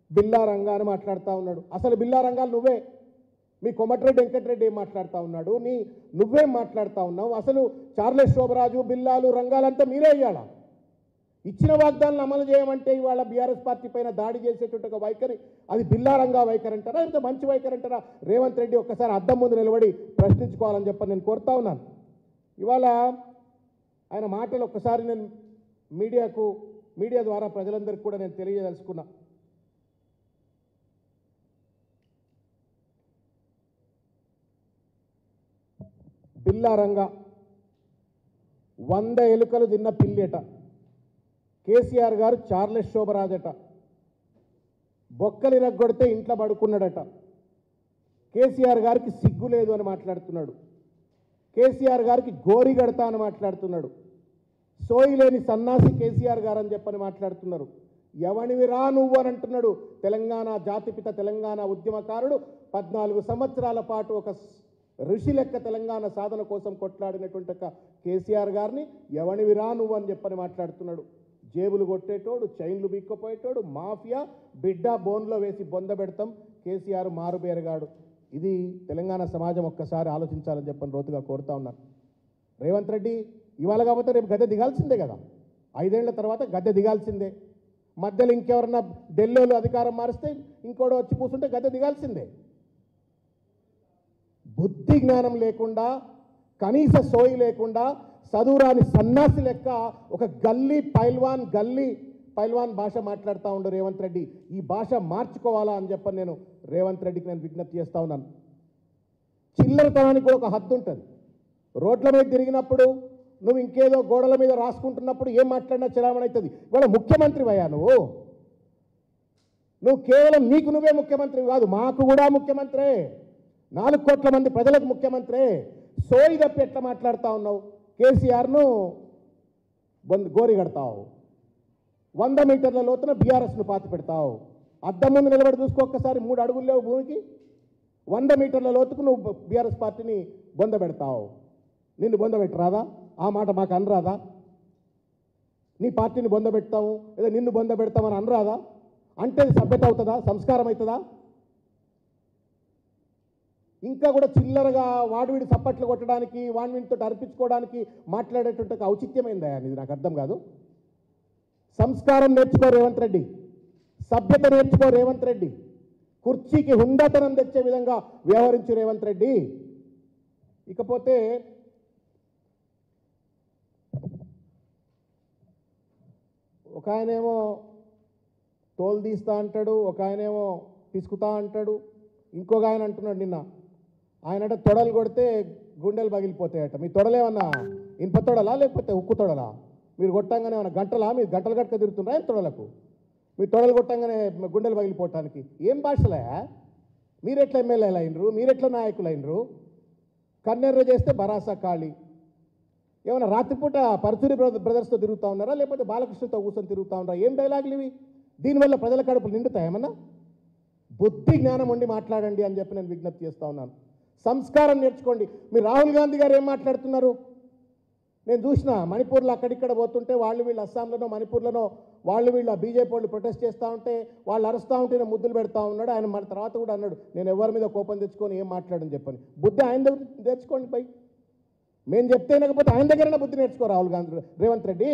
బిల్లా రంగా అని మాట్లాడుతూ ఉన్నాడు అసలు బిల్లా రంగాలు నువ్వే మీ కొమటిరెడ్డి వెంకటరెడ్డి ఏం మాట్లాడుతూ ఉన్నాడు నీ నువ్వేం మాట్లాడుతూ ఉన్నావు అసలు చార్లెస్ శోభరాజు బిల్లాలు రంగాలంతా మీరే ఇయ్యాలా ఇచ్చిన వాగ్దానాలను అమలు చేయమంటే ఇవాళ బీఆర్ఎస్ పార్టీ పైన దాడి చేసేటువంటి ఒక వైఖరి అది బిల్లారంగా వైఖరి అంటారా ఇంత మంచి వైఖరి అంటారా రేవంత్ రెడ్డి ఒక్కసారి అద్దం ముందు నిలబడి ప్రశ్నించుకోవాలని చెప్పి నేను కోరుతా ఉన్నాను ఇవాళ ఆయన మాటలు ఒక్కసారి నేను మీడియాకు మీడియా ద్వారా ప్రజలందరికీ కూడా నేను తెలియదలుచుకున్నా బిల్లారంగా వంద ఎలుకలు తిన్న పిల్లేట కేసీఆర్ గారు చార్లెస్ శోభరాజట బొక్కలు ఇరగ్గొడితే ఇంట్లో పడుకున్నాడట కేసీఆర్ గారికి సిగ్గు లేదు అని మాట్లాడుతున్నాడు కేసీఆర్ గారికి గోరి గడతా అని మాట్లాడుతున్నాడు సోయి లేని సన్నాసి కేసీఆర్ గారు అని చెప్పని మాట్లాడుతున్నారు ఎవనివిరా నువ్వు అని అంటున్నాడు తెలంగాణ జాతిపిత తెలంగాణ ఉద్యమకారుడు పద్నాలుగు సంవత్సరాల పాటు ఒక ఋషి లెక్క తెలంగాణ సాధన కోసం కొట్లాడినటువంటి ఒక కేసీఆర్ గారిని ఎవనివిరా నువ్వు అని చెప్పని మాట్లాడుతున్నాడు జేబులు కొట్టేటోడు చైన్లు బిక్కపోయేటోడు మాఫియా బిడ్డ బోన్లో వేసి బొంద పెడతాం కేసీఆర్ మారుబేరగాడు ఇది తెలంగాణ సమాజం ఒక్కసారి ఆలోచించాలని చెప్పని రోతుగా కోరుతా ఉన్నాను రేవంత్ రెడ్డి ఇవాళ కాకపోతే రేపు గద్దె దిగాల్సిందే కదా ఐదేళ్ల తర్వాత గద్దె దిగాల్సిందే మధ్యలో ఇంకెవరన్నా ఢిల్లీలో అధికారం మారిస్తే ఇంకోటి వచ్చి కూర్చుంటే గద్దె దిగాల్సిందే బుద్ధి జ్ఞానం లేకుండా కనీస సోయి లేకుండా చదువురాని సన్నాసి లెక్క ఒక గల్లీ పైల్వాన్ గల్లీ పైల్వాన్ భాష మాట్లాడుతూ ఉండు రేవంత్ రెడ్డి ఈ భాష మార్చుకోవాలా అని చెప్పని నేను రేవంత్ రెడ్డికి నేను విజ్ఞప్తి చేస్తా ఉన్నాను చిల్లరతనానికి కూడా ఒక హద్దు ఉంటుంది రోడ్ల మీద తిరిగినప్పుడు నువ్వు ఇంకేదో గోడల మీద రాసుకుంటున్నప్పుడు ఏం మాట్లాడినా చలామణి అవుతుంది ఇవాళ ముఖ్యమంత్రి అయ్యా నువ్వు నువ్వు కేవలం నీకు నువ్వే ముఖ్యమంత్రి కాదు మాకు కూడా ముఖ్యమంత్రే నాలుగు కోట్ల మంది ప్రజలకు ముఖ్యమంత్రే సోయి తప్పి ఎట్లా మాట్లాడుతూ ఉన్నావు కేసీఆర్ను బొంద గోరి కడతావు వంద మీటర్ల లోతున బీఆర్ఎస్ను పాతి పెడతావు అద్దం ముందు నిలబడి చూసుకో ఒక్కసారి మూడు అడుగులు లేవు భూమికి వంద మీటర్ల లోతుకు నువ్వు బీఆర్ఎస్ పార్టీని బొంద పెడతావు నిన్ను బొంద పెట్టరాదా ఆ మాట మాకు అనరాదా నీ పార్టీని బొంద పెడతాము లేదా నిన్ను బొంద పెడతామని అనరాదా అంటే అది సభ్యత అవుతుందా సంస్కారం అవుతుందా ఇంకా కూడా చిల్లరగా వాడివిడి సప్పట్లు కొట్టడానికి వాడివిడితో అర్పించుకోవడానికి మాట్లాడేటువంటి ఒక ఔచిత్యమైందా ఇది నాకు అర్థం కాదు సంస్కారం నేర్చుకో రేవంత్ రెడ్డి సభ్యత నేర్చుకో రేవంత్ రెడ్డి కుర్చీకి హుందాతనం తెచ్చే విధంగా వ్యవహరించు రేవంత్ రెడ్డి ఇకపోతే ఒక ఆయనేమో తోలు తీస్తా అంటాడు ఒక ఆయనేమో పిసుకుతా అంటాడు ఇంకొక ఆయన అంటున్నాడు నిన్న ఆయనట తొడలు కొడితే గుండెలు పగిలిపోతాయట మీ తొడలేమన్నా ఇనుప తొడలా లేకపోతే ఉక్కు తొడలా మీరు కొట్టంగానే ఏమన్నా గంటలా మీరు గంటలు గట్ట తిరుగుతున్నారా ఏం తొడలకు మీ తొడలు కొట్టంగానే గుండెలు పగిలిపోవటానికి ఏం భాషలే మీరెట్లా ఎమ్మెల్యేలు అయినరు మీరెట్లా నాయకులు అయినరు కన్నెర్ర చేస్తే బరాసా ఖాళీ ఏమైనా రాత్రిపూట పరచూరి బ్రద- బ్రదర్స్తో తిరుగుతూ ఉన్నారా లేకపోతే బాలకృష్ణతో కూర్చొని తిరుగుతూ ఉన్నారా ఏం డైలాగులు ఇవి దీనివల్ల ప్రజల కడుపులు నిండుతాయి ఏమన్నా బుద్ధి జ్ఞానం ఉండి మాట్లాడండి అని చెప్పి నేను విజ్ఞప్తి చేస్తా ఉన్నాను సంస్కారం నేర్చుకోండి మీరు రాహుల్ గాంధీ గారు ఏం మాట్లాడుతున్నారు నేను చూసిన మణిపూర్లో అక్కడిక్కడ పోతుంటే వాళ్ళు వీళ్ళు అస్సాంలోనో మణిపూర్లోనో వాళ్ళు వీళ్ళు బీజేపీ వాళ్ళు ప్రొటెస్ట్ చేస్తూ ఉంటే వాళ్ళు అరుస్తూ ఉంటే నేను ముద్దులు పెడతా ఉన్నాడు ఆయన మన తర్వాత కూడా అన్నాడు నేను ఎవరి మీద కోపం తెచ్చుకొని ఏం మాట్లాడని చెప్పని బుద్ధి ఆయన దగ్గర తెచ్చుకోండి పై మేము చెప్తే వినకపోతే ఆయన దగ్గరైనా బుద్ధి నేర్చుకో రాహుల్ గాంధీ రేవంత్ రెడ్డి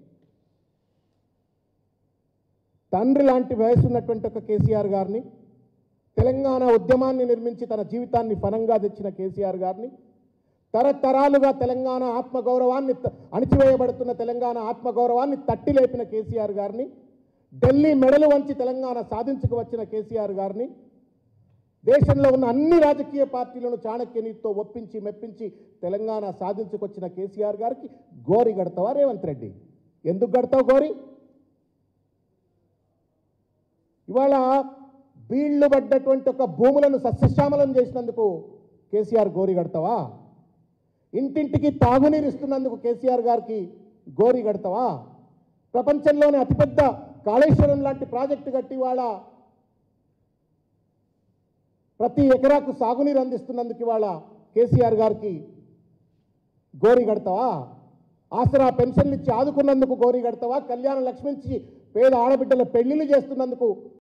తండ్రి లాంటి వయసు ఉన్నటువంటి ఒక కేసీఆర్ గారిని తెలంగాణ ఉద్యమాన్ని నిర్మించి తన జీవితాన్ని ఫలంగా తెచ్చిన కేసీఆర్ గారిని తరతరాలుగా తెలంగాణ ఆత్మగౌరవాన్ని త- అణిచివేయబడుతున్న తెలంగాణ ఆత్మగౌరవాన్ని తట్టి లేపిన కేసీఆర్ గారిని ఢిల్లీ మెడలు వంచి తెలంగాణ సాధించుకు వచ్చిన కేసీఆర్ గారిని దేశంలో ఉన్న అన్ని రాజకీయ పార్టీలను చాణక్య నీతితో ఒప్పించి మెప్పించి తెలంగాణ సాధించుకొచ్చిన కేసీఆర్ గారికి గోరి గడతావా రేవంత్ రెడ్డి ఎందుకు గడతావు గోరి ఇవాళ బీళ్లు పడ్డటువంటి ఒక భూములను సస్యశ్యామలం చేసినందుకు కేసీఆర్ గోరి కడతావా ఇంటింటికి తాగునీరు ఇస్తున్నందుకు కేసీఆర్ గారికి గోరి కడతావా ప్రపంచంలోనే అతిపెద్ద కాళేశ్వరం లాంటి ప్రాజెక్టు కట్టి వాళ్ళ ప్రతి ఎకరాకు సాగునీరు అందిస్తున్నందుకు ఇవాళ కేసీఆర్ గారికి గోరి కడతావా ఆసరా పెన్షన్లు ఇచ్చి ఆదుకున్నందుకు గోరి కడతావా కళ్యాణ లక్ష్మి ఇచ్చి పేద ఆడబిడ్డల పెళ్లిళ్ళు చేస్తున్నందుకు